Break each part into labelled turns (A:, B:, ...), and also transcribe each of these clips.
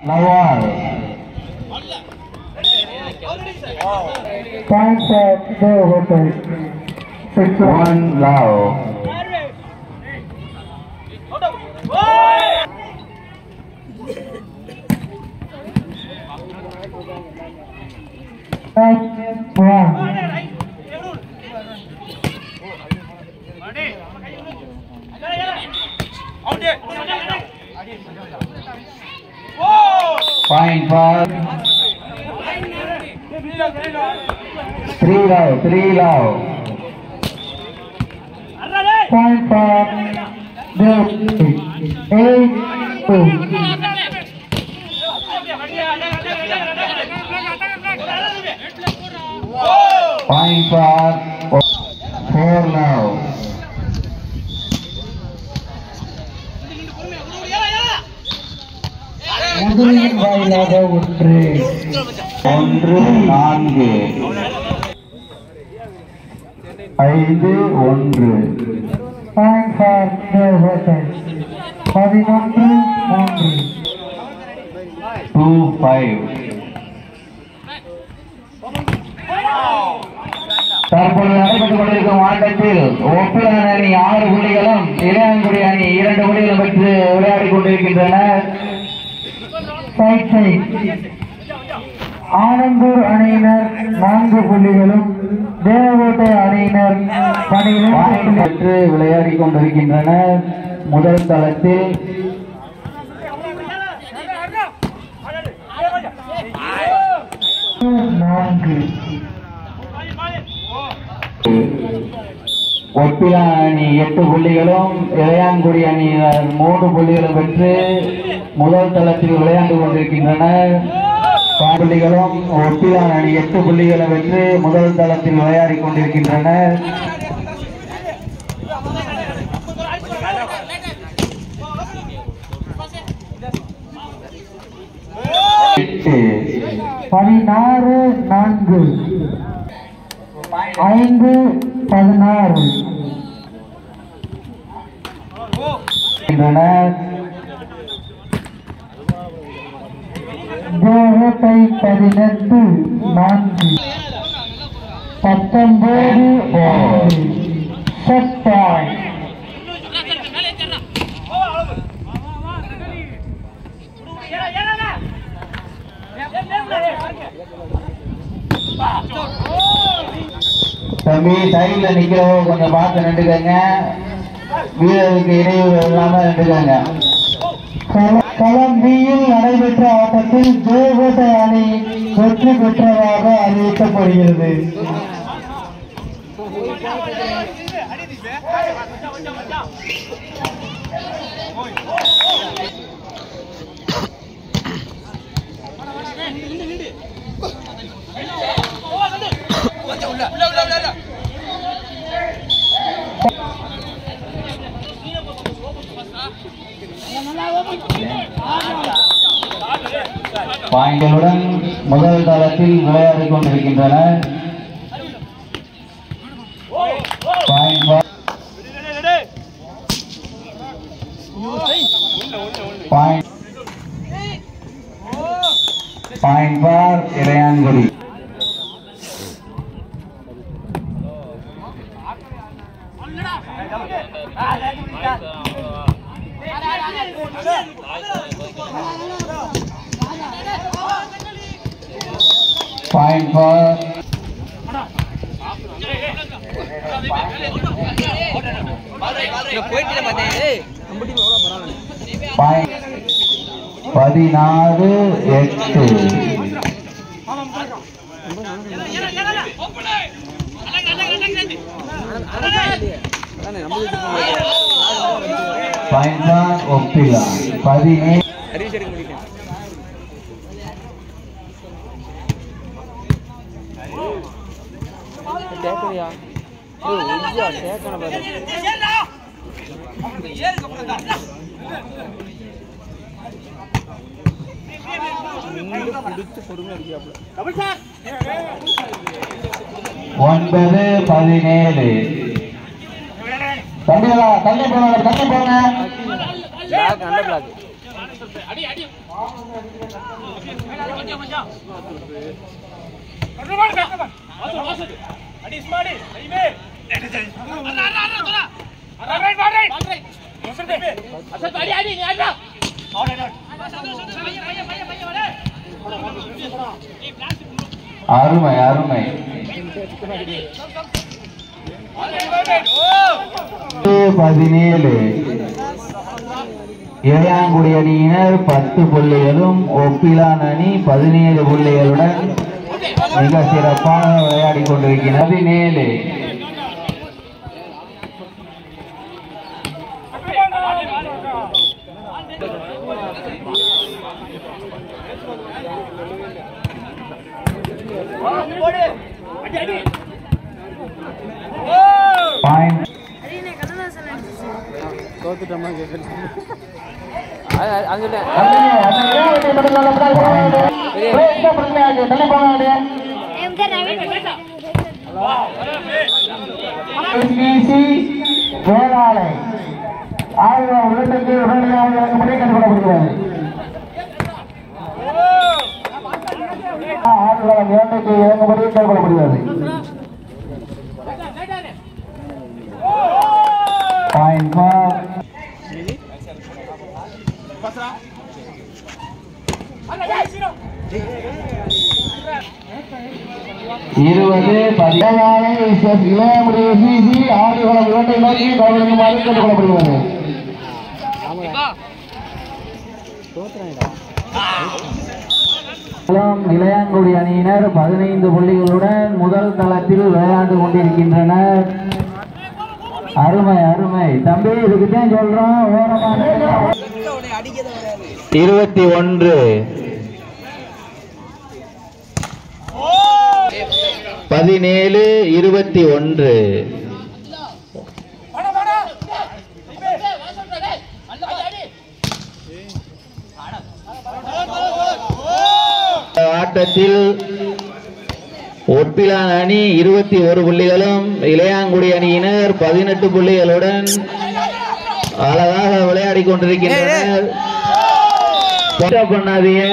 A: Lawal.
B: Point for the hotel. Six
A: One Lao.
B: Point one.
A: Point for three Lao. Three Lao.
B: Point for the eight two.
A: Point for four Lao.
B: முதலின் வாயிலாக ஒன்று
A: ஒன்று நான்கு ஐந்து ஒன்று
B: point for the hotel பதினொன்று மூன்று
A: two five தற்பொழுது நடைபெற்றுக் கொண்டிருக்கும் ஆட்டத்தில் ஒப்பிலான அணி ஆறு புள்ளிகளும் இளையான்குடி அணி இரண்டு புள்ளிகளும் பெற்று விளையாடிக் கொண்டிருக்கின்றனர்
B: சைட் சைட் ஆனந்தூர் அணியினர் நான்கு புள்ளிகளும் தேவகோட்டை அணியினர் பனிரெண்டு புள்ளி-
A: பெற்று விளையாடிக் கொண்டிருக்கின்றனர் முதல் தளத்தில்
B: நான்கு
A: ஒப்பிலா அணி எட்டு புள்ளிகளும் இளையான்குடி அணியினர் மூன்று புள்ளிகளும் பெற்று முதல் தளத்தில் விளையாண்டு கொண்டிருக்கின்றனர் புள்ளிகளும் ஒப்பிலா அணி எட்டு புள்ளிகளும் பெற்று முதல் தளத்தில் விளையாடிக் கொண்டிருக்கின்றனர் எட்டு
B: பதினாறு நான்கு ஐந்து பதினாறு
A: இருக்கின்றனர்.
B: தேவகோட்டை பதினெட்டு நான்கு பத்தொன்பது ஆறு செட் பாயிண்ட்
A: தம்பி சைட்ல நிக்கிறவங்க கொஞ்சம் பார்த்து நின்றுக்கங்க வீரருக்கு இடையூறு இல்லாம நின்றுக்கங்க
B: கள- களம் பியில் நடைபெற்ற ஆட்டத்தில் தேவகோட்டை அணி வெற்றி பெற்றதாக அறிவிக்கப்படுகிறது
A: பாய்களுடன் முதல் தளத்தில் விளையாடிக் கொண்டிருக்கின்றனர் point for. Point point for Ilayangudi point for point பதினாறு எட்டு பாயிண்ட் பார் ஒப்பிலா பதினேழு ஒன்பது பதினேழு தம்பிகளா தள்ளி போங்க தள்ளி போங்க
C: பிளாக் நல்ல பிளாக்
A: அருமை அருமை பதினேழு இளையாங்குடி அணியினர் பத்து புள்ளிகளும் ஒப்பிலான் அணி பதினேழு புள்ளிகளுடன் மிக சிறப்பாக விளையாடி கொண்டிருக்கிறது பதினேழு பாயிண்ட்
B: வேளாளை ஆயிரம் உள்ளத்துக்கு உடனடியாக வழங்கும்படி கேட்டுக்கொள்ளப்படுகிறது ஆடுகளம் இரண்டுக்கு இறங்கும்படி கேட்டுக்கொள்ளப்படுகிறது
A: பாயிண்ட் ஃபார் இருபது பதி-
B: வேளாளை இளையமுடைய சிசி ஆடுகளம் இரண்டை நோக்கி கவனிக்குமாறு கேட்டுக்கொள்ளப்படுகிறது
A: இளம் இளையாங்குடி அணியினர் பதினைந்து புள்ளிகளுடன் முதல் தளத்தில் விளையாண்டு கொண்டிருக்கின்றனர் அருமை அருமை தம்பி இதுக்குதான் சொல்றோம் ஓரமாக இருபத்தி ஒன்று பதினேழு இருபத்தி ஒன்று ஆட்டத்தில் ஒப்பிலான் அணி இருபத்தி ஒரு புள்ளிகளும் இளையாங்குடி அணியினர் பதினெட்டு புள்ளிகளுடன் அழகாக விளையாடி கொண்டிருக்கின்றனர் போட்ட பண்ணாதீங்க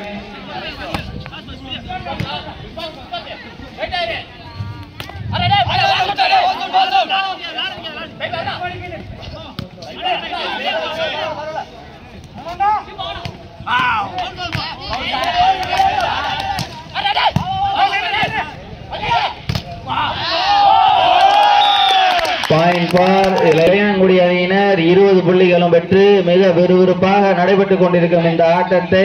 A: பாயிண்ட் ஃபார் இளையாங்குடி அணியினர் இருபது புள்ளிகளும் பெற்று மிக விறுவிறுப்பாக நடைபெற்றுக் கொண்டிருக்கும் இந்த ஆட்டத்தை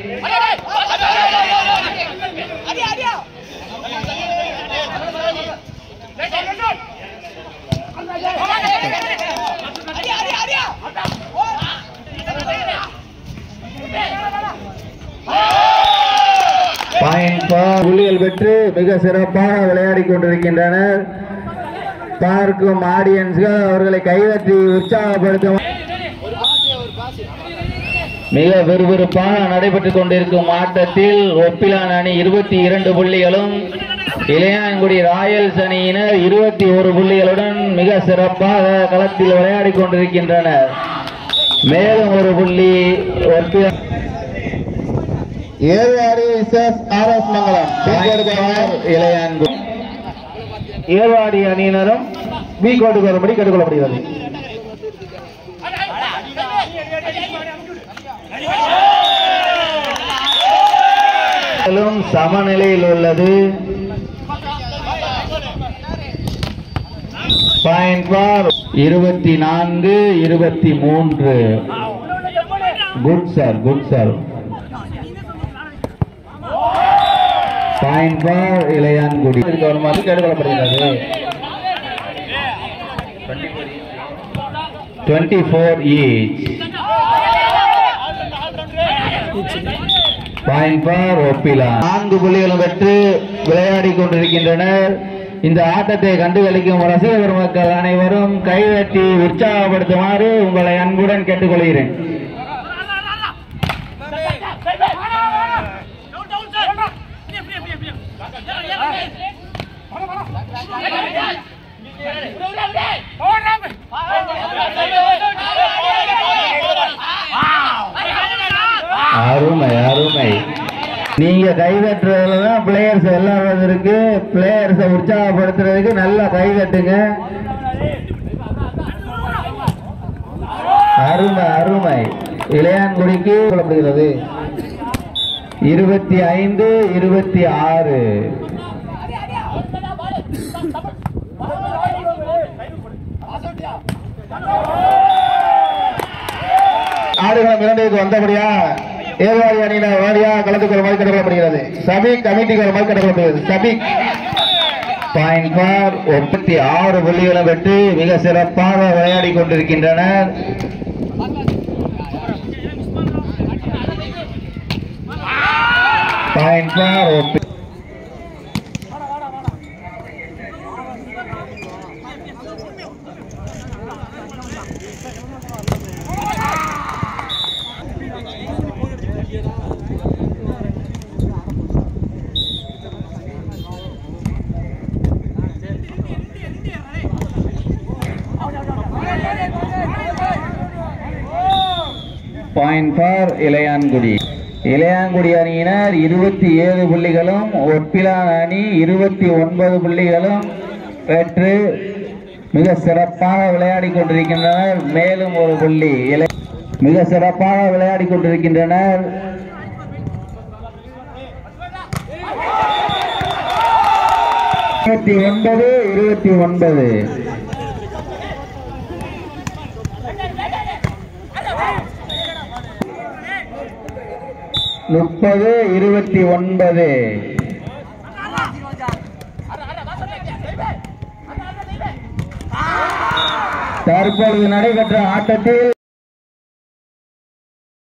A: பாயிண்ட் ஃபார் புள்ளிகள் பெற்று மிக சிறப்பாக விளையாடி கொண்டிருக்கின்றனர் பார்க்கும் ஆடியன்ஸ்கள் அவர்களை கைதட்டி உற்சாகப்படுத்தும் மிக விறுவிறுப்பாக நடைபெற்றுக் கொண்டிருக்கும் ஆட்டத்தில் ஒப்பிலான் அணி இருபத்தி இரண்டு புள்ளிகளும் இளையான்குடி ராயல்ஸ் அணியினர் இருபத்தி ஒரு புள்ளிகளுடன் மிக சிறப்பாக களத்தில் விளையாடி கொண்டிருக்கின்றனர் மேலும் ஒரு புள்ளி Oppila
B: Ervadi versus R S Mangalam
A: Ilayangudi
B: Ervadi அணியினரும் பி கோட்டுக்கு வரும்படி கேட்டுக்கொள்ளப்படுகிறது
A: மேலும் சமநிலையில் உள்ளது பாயிண்ட் ஃபார் இருபத்தி நான்கு இருபத்தி மூன்று good sir good sir point for Ilayangudi
B: வருமாறு கேட்டுக்கொள்ளப்படுகிறது
A: twenty four each point for Oppila நான்கு புள்ளிகளும் பெற்று விளையாடி கொண்டிருக்கின்றனர் இந்த ஆட்டத்தை கண்டுகளிக்கும் ரசிக பெருமக்கள் அனைவரும் கைதட்டி உற்சாகப்படுத்துமாறு உங்களை அன்புடன் கேட்டுக்கொள்கிறேன் அருமை அருமை நீங்க கை தட்டுறதுல தான் பிளேயர்ஸ் விளையாடுறதுக்கு பிளேயர்ஸை உற்சாகப்படுத்துறதுக்கு நல்லா கை தட்டுங்க அருமை அருமை இளையான்குடிக்கு சொல்லப்படுகிறது இருபத்தி ஐந்து இருபத்தி ஆறு
B: ஆடுகளம் இரண்டுக்கு வந்தபடியா ஏர்வாடி அணியினர் வாடியா கலந்துக்கு ஒரு மாதிரி கட்டப்படுகிறது சபிக் கமிட்டிக்கு ஒரு மாதிரி கட்டப்படுகிறது சபிக்
A: பாயிண்ட் பார் முப்பத்தி ஆறு புள்ளிகளை பெற்று மிக சிறப்பாக விளையாடி கொண்டிருக்கின்றனர் பாயிண்ட் பார் ஒப்பி- பாயிண்ட் ஃபார் இளையான்குடி இளையான்குடி அணியினர் இருபத்தி ஏழு புள்ளிகளும் ஒப்பிலான் அணி இருபத்தி ஒன்பது புள்ளிகளும் பெற்று மிக சிறப்பாக விளையாடி கொண்டிருக்கின்றனர் மேலும் ஒரு புள்ளி இளை மிக சிறப்பாக விளையாடி கொண்டிருக்கின்றனர் இருபத்தி ஒன்பது இருபத்தி ஒன்பது முப்பது இருபத்தி ஒன்பது தற்பொழுது நடைபெற்ற ஆட்டத்தில்